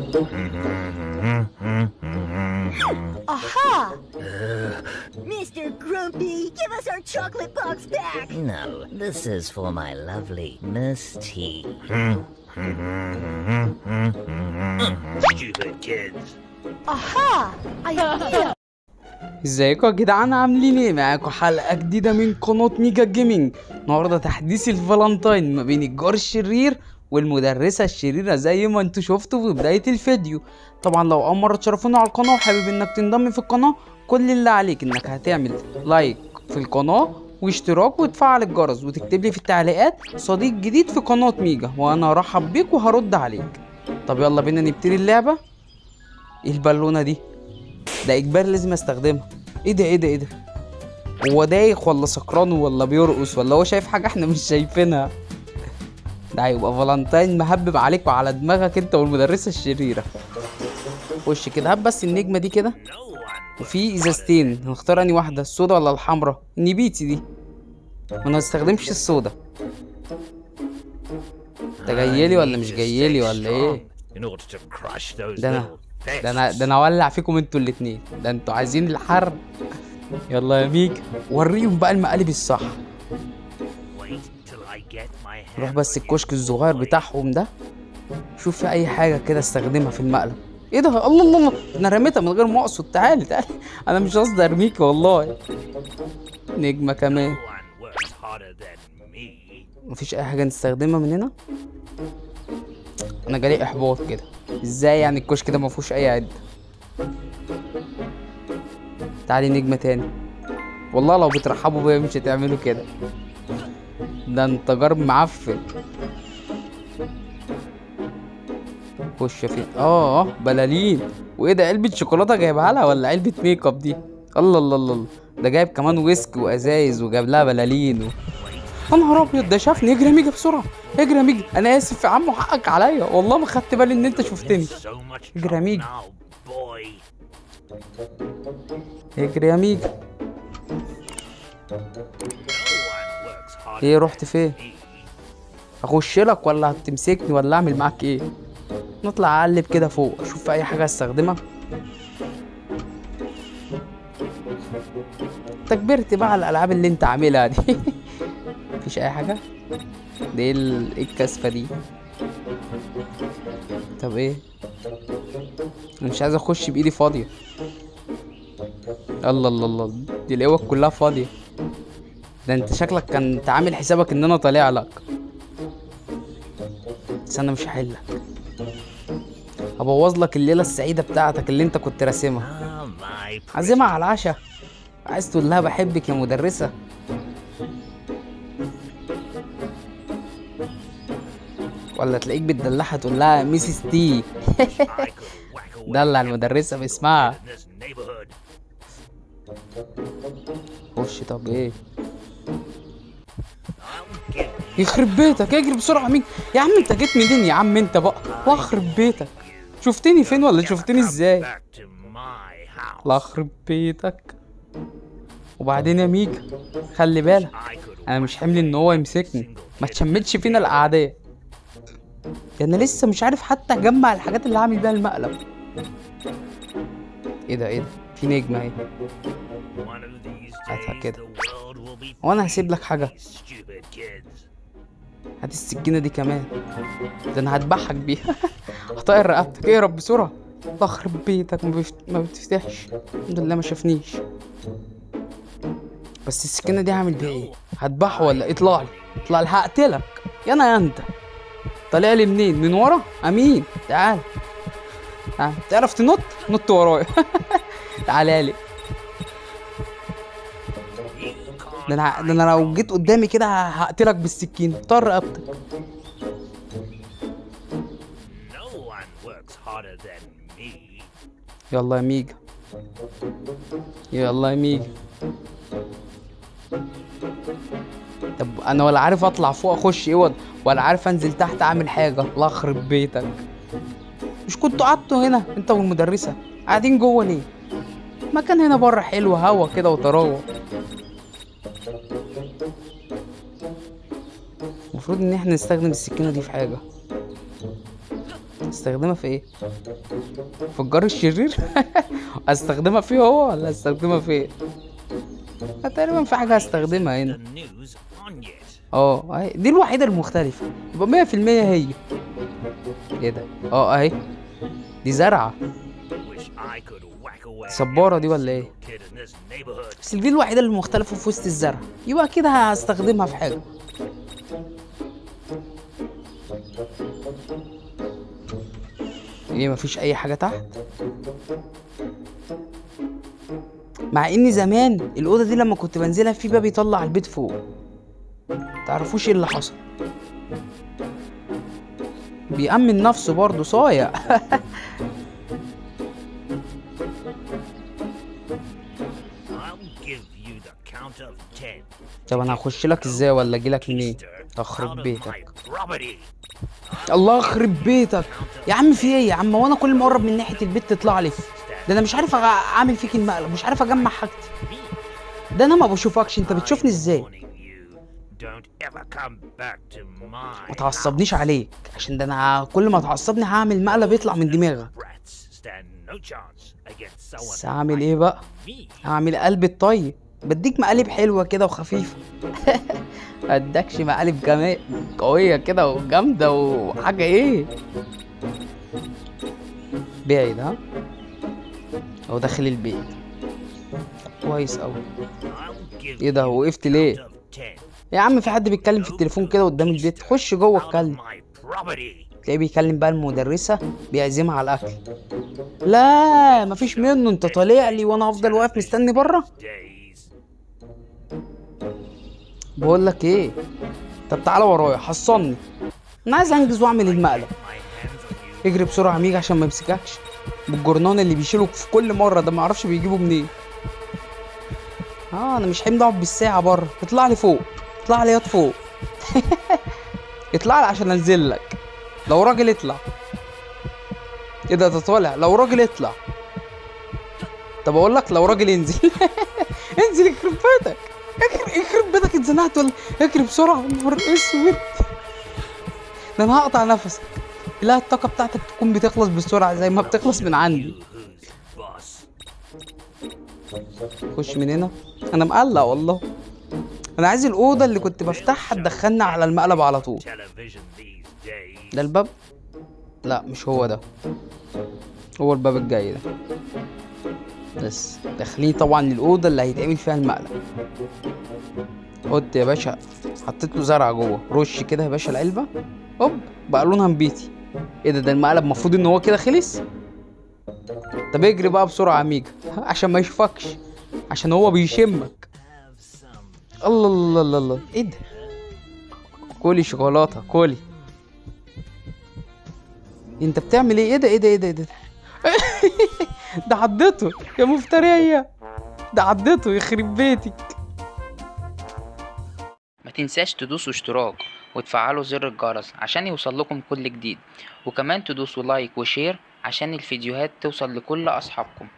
Aha! Mr. Grumpy, give us our chocolate box back! No, this is for my lovely Miss T. Stupid kids. Aha! Idea! ازيكم يا جدعان عاملين ايه معاكم حلقه جديده من قناه ميجا جيمنج النهارده تحديث الفالنتاين ما بين الجار الشرير والمدرسه الشريره زي ما انتوا شفتوا في بدايه الفيديو طبعا لو اول مره تشرفونا على القناه وحابب انك تنضم في القناه كل اللي عليك انك هتعمل لايك في القناه واشتراك وتفعل الجرس وتكتب لي في التعليقات صديق جديد في قناه ميجا وانا هرحب بيك وهرد عليك طب يلا بينا نبتدي اللعبه ايه البالونه دي ده اجباري لازم استخدمها ايه ده ايه ده ايه ده هو دايخ ولا سكران ولا بيرقص ولا هو شايف حاجه احنا مش شايفينها ده هيبقى فالنتاين مهبب عليك وعلى دماغك انت والمدرسه الشريره خش كده هات بس النجمه دي كده No one وفي ازازتين هنختار انهي واحده السودا ولا الحمراء النبيتي دي ما نستخدمش السودا انت جايلي ولا مش جايلي ولا ايه in order to crush those ده انا little ده انا pests. ده انا اولع فيكم انتوا الاتنين ده انتوا عايزين الحرب يلا يا ميك وريهم بقى المقالب الصح Wait till I get my نروح hands بس on you, الكشك الصغير boy. بتاعهم ده شوف في اي حاجه كده استخدمها في المقلب ايه ده الله الله الله انا رميتها من غير ما اقصد تعالي تعالي انا مش قصدي ارميك والله نجمه كمان No one works harder than me. مفيش اي حاجه نستخدمها من هنا انا جالي احباط كده ازاي يعني الكشك ده مفيهوش اي عده تعالي نجمه تاني والله لو بترحبوا بيا مش هتعملوا كده ده انت جرب معفن خش فين اه اه بلالين وايه ده علبه شوكولاته جايبها لها ولا علبه ميك اب دي الله الله الله الله. ده جايب كمان ويسك وازايز وجاب لها بلالين و... يا نهار ابيض ده شافني اجري يا ميجا بسرعه اجري يا ميجا انا اسف يا عم وحقك عليا والله ما خدت بالي ان انت شفتني So much اجري يا trouble ميجا now, boy. اجري يا ميجا No one works harder ايه رحت فين than me. اخش لك ولا هتمسكني ولا اعمل معاك ايه نطلع اقلب كده فوق اشوف في اي حاجه استخدمها انت كبرت بقى على الالعاب اللي انت عاملها دي مفيش اي حاجه دي ايه ال- إيه الكسفه دي طب ايه انا مش عايز اخش بايدي فاضيه الله الله الله دي القوة كلها فاضيه ده انت شكلك كان عامل حسابك ان انا طالع لك بس انا مش هحلك هبوظ لك الليله السعيده بتاعتك اللي انت كنت راسمها Ah, my عازمها على العشاء عايز تقول لها بحبك يا مدرسه ولا تلاقيك بتدلعها تقول لها ميسيس تي I could whack away دلع every المدرسه single باسمها kid in this neighborhood. خش طب ايه I'll give you يخرب بيتك اجري بسرعه مين يا عم انت جيت منين يا عم انت بقى واخرب بيتك شفتني فين ولا شفتني ازاي back to my house. الله يخرب بيتك وبعدين يا ميجا خلي بالك I could انا مش حمل ان هو يمسكني ما تشمتش فينا الاعداء ده انا لسه مش عارف حتى اجمع الحاجات اللي هعمل بيها المقلب ايه ده ايه ده في نجمه اهي one of these هاتها days كده. the world will be هو انا هسيب لك free حاجه of these stupid kids. هات السكينه دي كمان ده انا هذبحك بيها هطير رقبتك اهرب بسرعه الله يخرب بيتك ما, بيفت... ما بتفتحش الحمد لله ما شافنيش بس السكينه دي هعمل بيها ايه هذبحه ولا اطلع لي اطلع لي هقتلك يا انا يا انت طالع لي منين من ورا امين تعال تعال تعرف تنط نط ورايا تعالى لي You can't ده انا ده انا لو جيت قدامي كده هقتلك بالسكينه طر رقبتك No one works harder than me. يلا يا ميجا يلا يا ميجا طب انا ولا عارف اطلع فوق اخش اوض ولا عارف انزل تحت اعمل حاجه الله يخرب بيتك مش كنتوا قعدتوا هنا انت والمدرسه قاعدين جوه ليه مكان هنا بره حلو هوا كده وطراوه المفروض ان احنا نستخدم السكينه دي في حاجه استخدمها في ايه في الجار الشرير استخدمها فيه هو ولا استخدمها في ايه تقريبا في حاجه هستخدمها هنا The news on yet. اه اهي دي الوحيده المختلفه يبقى مية في المية هي ايه ده اه اهي دي زرعه Wish I could whack away صبارة دي every ولا ايه؟ single kid in this neighborhood. بس دي الوحيده اللي مختلفه في وسط الزرع يبقى كده هستخدمها في حاجه ايه مفيش اي حاجه تحت مع ان زمان الاوضه دي لما كنت بنزلها في باب يطلع البيت فوق تعرفوش ايه اللي حصل بيأمن نفسه برضه صايع I'll give you the count of ten. طب انا هخش لك ازاي ولا اجي لك منين Keister, اخرب out of بيتك my property. الله يخرب بيتك يا عم في ايه يا عم وانا كل ما اقرب من ناحيه البيت تطلع لي ده انا مش عارف أغ- اعمل فيك المقلب مش عارف اجمع حاجتي ده انا ما بشوفكش انت بتشوفني ازاي Warning you, don't ever come back to my ما تعصبنيش house. عليك عشان ده انا كل ما تعصبني هعمل مقلب يطلع من دماغك Rats stand no chance against someone بس هعمل like ايه بقى me. هعمل قلب الطيب بديك مقالب حلوه كده وخفيفه ادكش مقالب جمال قويه كده وجامده وحاجه ايه بعيد ها هو داخل البيت كويس قوي I'll give ايه ده you وقفت the ليه count of ten. يا عم في حد بيتكلم في التليفون كده قدام البيت خش جوه Out of اتكلم my property. تلاقيه بيكلم بقى المدرسة بيعزمها على الأكل لا مفيش منه انت طالع لي وانا هفضل واقف مستني بره Days. بقول لك ايه طب تعالى ورايا حصلني انا عايز انجز واعمل المقلب My hands on you. اجري بسرعة يا ميجا عشان ما يمسككش بالجرنان اللي بيشيله في كل مرة ده معرفش بيجيبه منين اه انا مش حمد اقعد بالساعة بره اطلع لي فوق اطلع لي ياض فوق اطلع لي عشان انزل لك لو راجل اطلع ايه ده ده طالع لو راجل اطلع طب اقول لك لو راجل انزل انزل يخرب بيتك اخر- يخرب بيتك اتزنقت ولا اجري بسرعه يا نهار اسود ده انا هقطع نفسك لا الطاقه بتاعتك تكون بتخلص بسرعه زي ما بتخلص من عندي You who's boss. خش من هنا انا مقلق والله انا عايز الاوضه اللي كنت بفتحها تدخلنا على المقلب على طول Television these days. ده الباب لا مش هو ده هو الباب الجاي ده بس داخلين طبعا للاوضه اللي هيتعمل فيها المقلب قلت يا باشا حطيت له زرع جوه رش كده يا باشا العلبه هوب بقى لونها نبيتي ايه ده ده المقلب المفروض ان هو كده خلص طب اجري بقى بسرعه يا ميجا عشان ما يشوفكش عشان هو بيشمك Have some. الله الله الله الله ايه ده كولي شوكولاته كولي انت بتعمل ايه ايه ده ايه ده ايه ده ايه ده ده عضته يا مفترية ده عضته يخرب بيتك ما تنساش تدوسوا اشتراك وتفعلوا زر الجرس عشان يوصل لكم كل جديد وكمان تدوسوا لايك وشير عشان الفيديوهات توصل لكل اصحابكم